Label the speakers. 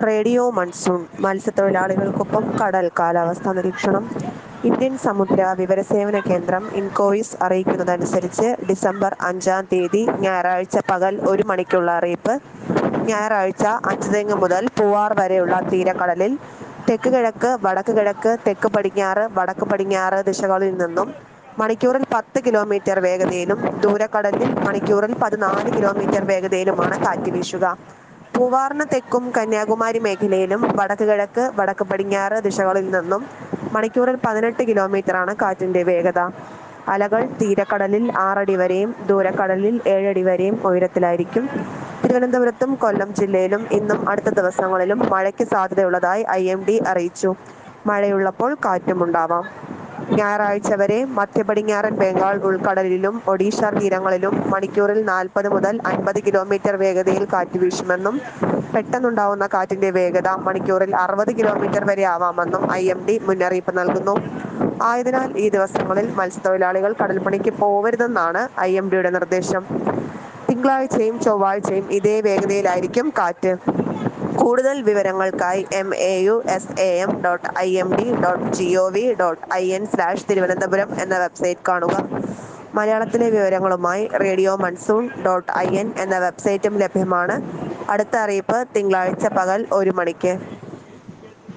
Speaker 1: radio monsoon മത്സ്യത്തൊഴിലാളികൾക്കൊപ്പം കടൽ കാലാവസ്ഥാ നിരീക്ഷണം ഇന്ത്യൻ സമുദ്ര വിവരസേവന കേന്ദ്രം ഇൻകോയിസ് അറിയിക്കുന്നതനുസരിച്ച് ഡിസംബർ അഞ്ചാം തീയതി ഞായറാഴ്ച പകൽ ഒരു മണിക്കുള്ള അറിയിപ്പ് ഞായറാഴ്ച അഞ്ചുതെങ്ങ് മുതൽ പൂവാർ വരെയുള്ള തീരക്കടലിൽ തെക്ക് കിഴക്ക് വടക്ക് കിഴക്ക് തെക്ക് പടിഞ്ഞാറ് വടക്ക് പടിഞ്ഞാറ് ദിശകളിൽ നിന്നും മണിക്കൂറിൽ പത്ത് കിലോമീറ്റർ വേഗതയിലും ദൂരക്കടലിൽ മണിക്കൂറിൽ പതിനാല് കിലോമീറ്റർ വേഗതയിലുമാണ് കാറ്റ് വീശുക പൂവാറിന് തെക്കും കന്യാകുമാരി മേഖലയിലും വടക്ക് കിഴക്ക് വടക്ക് പടിഞ്ഞാറ് ദിശകളിൽ നിന്നും മണിക്കൂറിൽ പതിനെട്ട് കിലോമീറ്ററാണ് കാറ്റിന്റെ വേഗത അലകൾ തീരക്കടലിൽ ആറടി വരെയും ദൂരക്കടലിൽ ഏഴടി വരെയും ഉയരത്തിലായിരിക്കും തിരുവനന്തപുരത്തും കൊല്ലം ജില്ലയിലും ഇന്നും അടുത്ത ദിവസങ്ങളിലും മഴയ്ക്ക് സാധ്യതയുള്ളതായി ഐ എം ഡി അറിയിച്ചു മഴയുള്ളപ്പോൾ കാറ്റുമുണ്ടാവാം ഞായറാഴ്ച വരെ മധ്യ പടിഞ്ഞാറൻ ബംഗാൾ ഉൾക്കടലിലും ഒഡീഷ തീരങ്ങളിലും മണിക്കൂറിൽ നാൽപ്പത് മുതൽ അൻപത് കിലോമീറ്റർ വേഗതയിൽ കാറ്റ് വീശുമെന്നും പെട്ടെന്നുണ്ടാവുന്ന കാറ്റിന്റെ വേഗത മണിക്കൂറിൽ അറുപത് കിലോമീറ്റർ വരെ ആവാമെന്നും ഐ എം ഡി മുന്നറിയിപ്പ് നൽകുന്നു ആയതിനാൽ ഈ ദിവസങ്ങളിൽ മത്സ്യത്തൊഴിലാളികൾ കടൽപ്പണിക്ക് പോവരുതെന്നാണ് ഐ എം ഡിയുടെ നിർദ്ദേശം തിങ്കളാഴ്ചയും ചൊവ്വാഴ്ചയും ഇതേ വേഗതയിലായിരിക്കും കാറ്റ് കൂടുതൽ വിവരങ്ങൾക്കായി M A U S A M dot I M D dot G O V dot I N slash Thiruvananthapuram എന്ന വെബ്സൈറ്റ് കാണുക മലയാളത്തിലെ വിവരങ്ങളുമായി radio monsoon dot I N എന്ന വെബ്സൈറ്റും ലഭ്യമാണ് അടുത്ത അറിയിപ്പ് തിങ്കളാഴ്ച പകൽ ഒരു മണിക്ക്